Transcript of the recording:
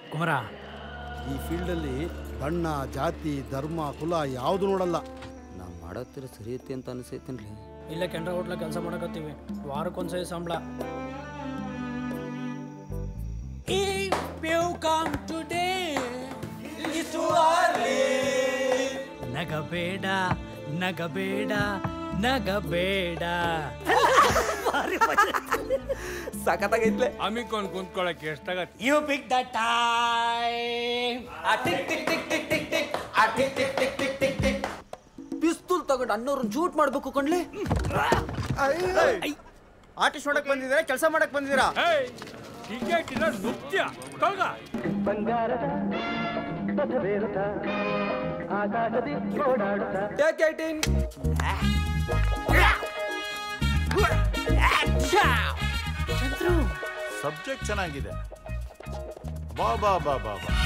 ಕುಮಾರ ಈ ಫೀಲ್ಡಲ್ಲಿ ಬಣ್ಣ ಜಾತಿ ಧರ್ಮ ಕುಲ ಯಾವುದು ನೋಡಲ್ಲ ನಾವು ಮಾಡತ್ತಿರ ಸರಿ ಐತಿ ಅಂತ ಅನಿಸೈತೇನ್ರಿ ಇಲ್ಲೇ ಕೆನರಾ ಹೋಟ್ಲ ಕೆಲಸ ಮಾಡಕತ್ತೀವಿ ವಾರಕ್ಕೊಂದ್ಸರಿ ಸಂಬಳ ನಗಬೇಡ ನಗಬೇಡ ನಗಬೇಡ ಸಖತ್ತಾಗೈತ್ಲೆ ಅಮಿಕೊಂಡ್ ಕುಂತ್ಕೊಳಕ್ಕೆ ಎಷ್ಟಾಗತ್ತೆ you pick the time pistol ತಗೊಂಡು ಅನ್ನೋರ್ನ ಶೂಟ್ ಮಾಡ್ಬೇಕು ಕಣ್ಲೆ ಆರ್ಟಿಸ್ಟ್ ನೋಡಕ್ ಬಂದಿದ್ದೀರಾ ಕೆಲಸ ಮಾಡಕ್ ಬಂದಿದ್ದೀರಾ ಟಿಕೆಟ್ ಇಲ್ಲ ನೃತ್ಯ ಕಳ್ಗ ಟೇಕ್ ಏಟೀನ್ ಸಬ್ಜೆಕ್ಟ್ ಚೆನ್ನಾಗಿದೆ ಬಾ ಬಾ ಬಾ ಬಾ ಬಾ